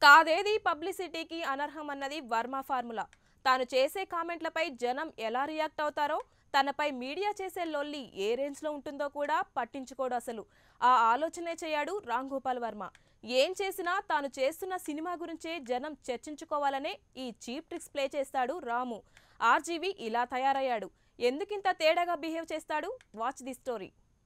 కాదేది పబ్లిసిటీకి అనర్హం అన్నది వర్మ ఫార్ములా తాను చేసే కామెంట్లపై జనం ఎలా రియాక్ట్ అవుతారో తనపై మీడియా చేసే లొల్లి ఏ రేంజ్లో ఉంటుందో కూడా పట్టించుకోడు అసలు ఆ ఆలోచనే చేయాడు రామ్ గోపాల్ వర్మ ఏం చేసినా తాను చేస్తున్న సినిమా గురించే జనం చర్చించుకోవాలనే ఈ చీప్ ట్రిక్స్ ప్లే చేస్తాడు రాము ఆర్జీవి ఇలా తయారయ్యాడు ఎందుకింత తేడాగా బిహేవ్ చేస్తాడు వాచ్ ది స్టోరీ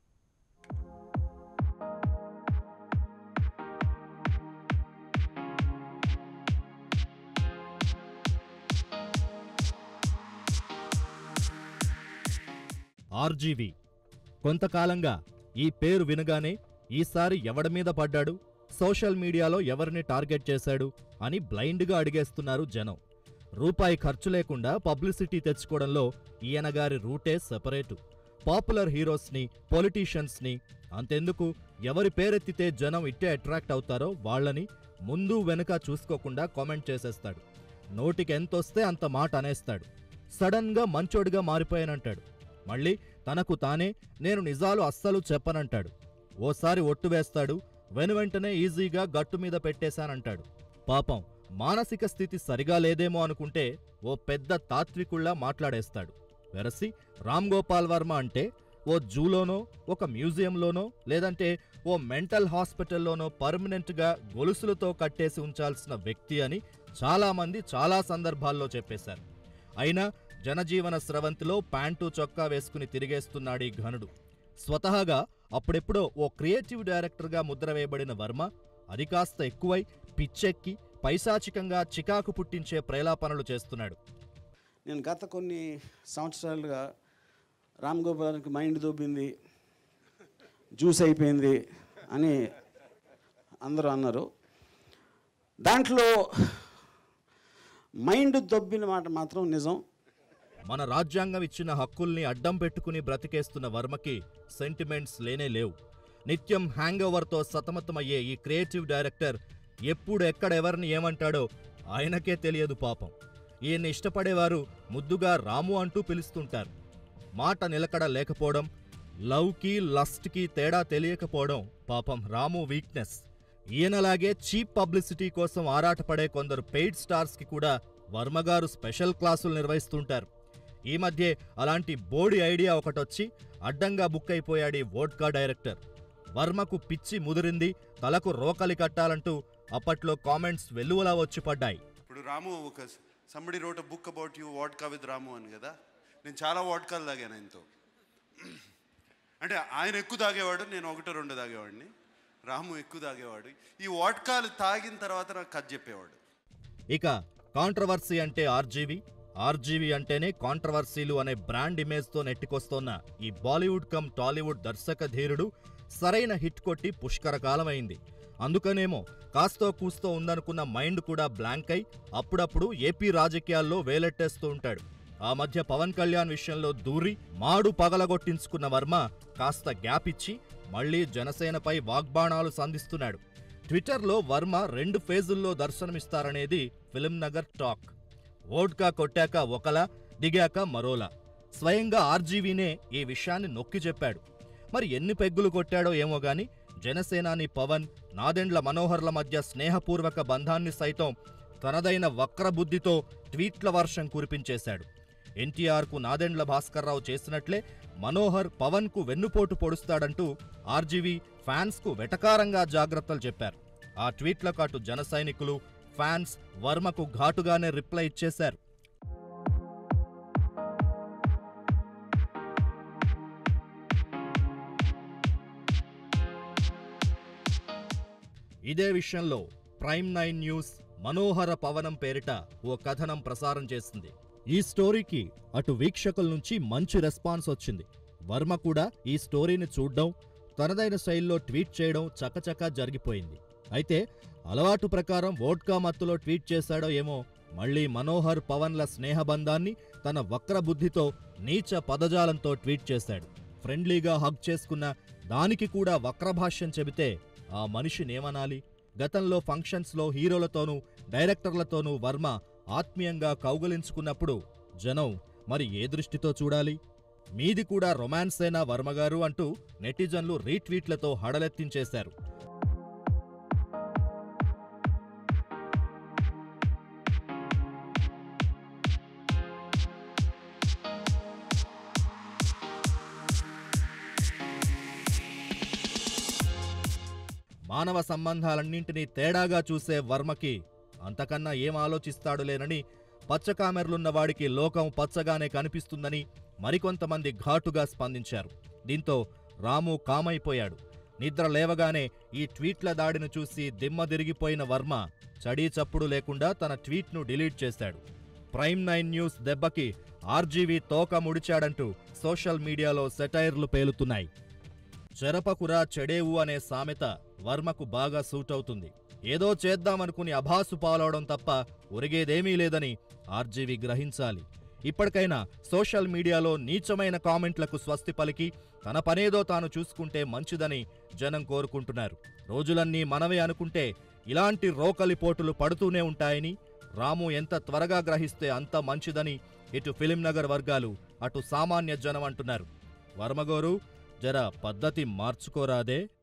ఆర్జీవి కొంతకాలంగా ఈ పేరు వినగానే ఈసారి ఎవడి మీద పడ్డాడు సోషల్ మీడియాలో ఎవరిని టార్గెట్ చేశాడు అని బ్లైండ్గా అడిగేస్తున్నారు జనం రూపాయి ఖర్చు లేకుండా పబ్లిసిటీ తెచ్చుకోవడంలో ఈయన గారి రూటే సెపరేటు పాపులర్ హీరోస్ని పొలిటీషియన్స్ని అంతెందుకు ఎవరి పేరెత్తితే జనం ఇట్టే అట్రాక్ట్ అవుతారో వాళ్ళని ముందు వెనుక చూసుకోకుండా కామెంట్ చేసేస్తాడు నోటికి ఎంతొస్తే అంత మాట అనేస్తాడు సడన్గా మంచోడిగా మారిపోయానంటాడు మళ్ళీ తనకు తానే నేను నిజాలు అస్సలు చెప్పనంటాడు ఓసారి ఒట్టు వేస్తాడు వెనువెంటనే ఈజీగా గట్టు మీద పెట్టేశానంటాడు పాపం మానసిక స్థితి సరిగా లేదేమో అనుకుంటే ఓ పెద్ద తాత్వికుల్లా మాట్లాడేస్తాడు వెరసి రామ్ గోపాల్ వర్మ అంటే ఓ జూలోనో ఒక మ్యూజియంలోనో లేదంటే ఓ మెంటల్ హాస్పిటల్లోనో పర్మనెంట్గా గొలుసులతో కట్టేసి ఉంచాల్సిన వ్యక్తి అని చాలామంది చాలా సందర్భాల్లో చెప్పేశారు అయినా జనజీవన స్రవంతిలో ప్యాంటు చొక్కా వేసుకుని తిరిగేస్తున్నాడీ ఘనుడు స్వతహాగా అప్పుడెప్పుడో ఓ క్రియేటివ్ డైరెక్టర్గా ముద్ర వేయబడిన వర్మ అది కాస్త ఎక్కువై పిచ్చెక్కి పైశాచికంగా చికాకు పుట్టించే ప్రేలాపనలు చేస్తున్నాడు నేను గత కొన్ని సంవత్సరాలుగా రామ్ గోపాల్కి మైండ్ దొబ్బింది జ్యూస్ అయిపోయింది అని అందరూ అన్నారు దాంట్లో మైండ్ దొబ్బిన మాట మాత్రం నిజం మన రాజ్యాంగం ఇచ్చిన హక్కుల్ని అడ్డం పెట్టుకుని బ్రతికేస్తున్న వర్మకి సెంటిమెంట్స్ లేనే లేవు నిత్యం హ్యాంగ్ ఓవర్తో సతమతమయ్యే ఈ క్రియేటివ్ డైరెక్టర్ ఎప్పుడు ఎక్కడ ఎవరిని ఏమంటాడో ఆయనకే తెలియదు పాపం ఈయన్ని ఇష్టపడేవారు ముద్దుగా రాము అంటూ పిలుస్తుంటారు మాట నిలకడ లేకపోవడం లవ్కి లస్ట్కి తేడా తెలియకపోవడం పాపం రాము వీక్నెస్ ఈయనలాగే చీప్ పబ్లిసిటీ కోసం ఆరాటపడే కొందరు పెయిడ్ స్టార్స్కి కూడా వర్మగారు స్పెషల్ క్లాసులు నిర్వహిస్తుంటారు ఈ మధ్యే అలాంటి బోడి ఐడియా ఒకటొచ్చి అడ్డంగా బుక్ అయిపోయాడు ఈ వోడ్కా డైరెక్టర్ వర్మకు పిచ్చి ముదిరింది తలకు రోకలి కట్టాలంటూ అప్పట్లో కామెంట్స్ వెల్లువలా వచ్చి పడ్డాయి ఇప్పుడు రాము ఒక somebody wrote book about you vodka with Ramu అని కదా నేను చాలా వాడ్కాలు తాగాను ఆయనతో అంటే ఆయన ఎక్కువ తాగేవాడు నేను ఒకటో రెండు తాగేవాడిని రాము ఎక్కువ తాగేవాడు ఈ వాడ్కాలు తాగిన తర్వాత నాకు కథ చెప్పేవాడు ఇక కాంట్రవర్సీ అంటే ఆర్జీవి ఆర్జీవి అంటేనే కాంట్రవర్సీలు అనే బ్రాండ్ ఇమేజ్తో నెట్టికొస్తోన్న ఈ బాలీవుడ్ కమ్ టాలీవుడ్ దర్శక ధీరుడు సరైన హిట్ కొట్టి పుష్కర కాలమైంది అందుకనేమో కాస్తో కూస్తో ఉందనుకున్న మైండ్ కూడా బ్లాంక్ అయి అప్పుడప్పుడు ఏపీ రాజకీయాల్లో వేలెట్టేస్తూ ఉంటాడు ఆ మధ్య పవన్ కళ్యాణ్ విషయంలో దూరి మాడు పగలగొట్టించుకున్న వర్మ కాస్త గ్యాప్ ఇచ్చి మళ్లీ జనసేనపై వాగ్బాణాలు సంధిస్తున్నాడు ట్విట్టర్లో వర్మ రెండు ఫేజుల్లో దర్శనమిస్తారనేది ఫిల్మ్ నగర్ టాక్ వోడ్కా కొట్టాక ఒకలా దిగాక మరోలా స్వయంగా ఆర్జీవీనే ఈ విషయాన్ని నొక్కి చెప్పాడు మరి ఎన్ని పెగ్గులు కొట్టాడో ఏమో గాని జనసేనాని పవన్ నాదెండ్ల మనోహర్ల మధ్య స్నేహపూర్వక బంధాన్ని సైతం తనదైన వక్రబుద్ధితో ట్వీట్ల వర్షం కురిపించేశాడు ఎన్టీఆర్కు నాదెండ్ల భాస్కర్రావు చేసినట్లే మనోహర్ పవన్కు వెన్నుపోటు పొడుస్తాడంటూ ఆర్జీవీ ఫ్యాన్స్కు వెటకారంగా జాగ్రత్తలు చెప్పారు ఆ ట్వీట్లకు అటు జన సైనికులు ఫ్యాన్స్ వర్మకు ఘాటుగానే రిప్లై ఇచ్చేశారు ఇదే విషయంలో ప్రైమ్ నైన్ న్యూస్ మనోహర పవనం పేరిట ఓ కథనం ప్రసారం చేసింది ఈ స్టోరీకి అటు వీక్షకుల నుంచి మంచి రెస్పాన్స్ వచ్చింది వర్మ కూడా ఈ స్టోరీని చూడ్డం తనదైన శైలిలో ట్వీట్ చేయడం చకచకా జరిగిపోయింది అయితే అలవాటు ప్రకారం వోడ్కా మత్తులో ట్వీట్ చేశాడో ఏమో మళ్ళీ మనోహర్ పవన్ల స్నేహబంధాన్ని తన వక్ర బుద్ధితో నీచ పదజాలంతో ట్వీట్ చేశాడు ఫ్రెండ్లీగా హగ్ చేసుకున్న దానికి కూడా వక్రభాష్యం చెబితే ఆ మనిషినేమనాలి గతంలో ఫంక్షన్స్లో హీరోలతోనూ డైరెక్టర్లతోనూ వర్మ ఆత్మీయంగా కౌగలించుకున్నప్పుడు జనం మరి ఏ దృష్టితో చూడాలి మీది కూడా రొమాన్సేనా వర్మగారు అంటూ నెటిజన్లు రీట్వీట్లతో హడలెత్తించేశారు మానవ సంబంధాలన్నింటినీ తేడాగా చూసే వర్మకి అంతకన్నా ఏం ఆలోచిస్తాడులేనని పచ్చకామెర్లున్న వాడికి లోకం పచ్చగానే కనిపిస్తుందని మరికొంతమంది ఘాటుగా స్పందించారు దీంతో రాము కామైపోయాడు నిద్ర లేవగానే ఈ ట్వీట్ల దాడిని చూసి దిమ్మదిరిగిపోయిన వర్మ చడీ చప్పుడు లేకుండా తన ట్వీట్ను డిలీట్ చేశాడు ప్రైమ్ నైన్ న్యూస్ దెబ్బకి ఆర్జీవీ తోక ముడిచాడంటూ సోషల్ మీడియాలో సెటైర్లు పేలుతున్నాయి చెరపకురా చెడేవు అనే సామెత వర్మకు బాగా సూట్ అవుతుంది ఏదో చేద్దామనుకుని అభాసు పాలవడం తప్ప ఒరిగేదేమీ లేదని ఆర్జీవి గ్రహించాలి ఇప్పటికైనా సోషల్ మీడియాలో నీచమైన కామెంట్లకు స్వస్తి పలికి తన పనేదో తాను చూసుకుంటే మంచిదని జనం కోరుకుంటున్నారు రోజులన్నీ మనవే అనుకుంటే ఇలాంటి రోకలి పోటులు పడుతూనే ఉంటాయని రాము ఎంత త్వరగా గ్రహిస్తే అంత మంచిదని ఇటు ఫిలిం నగర్ వర్గాలు అటు సామాన్య జనం అంటున్నారు వర్మగోరు జర పద్ధతి మార్చుకోరాదే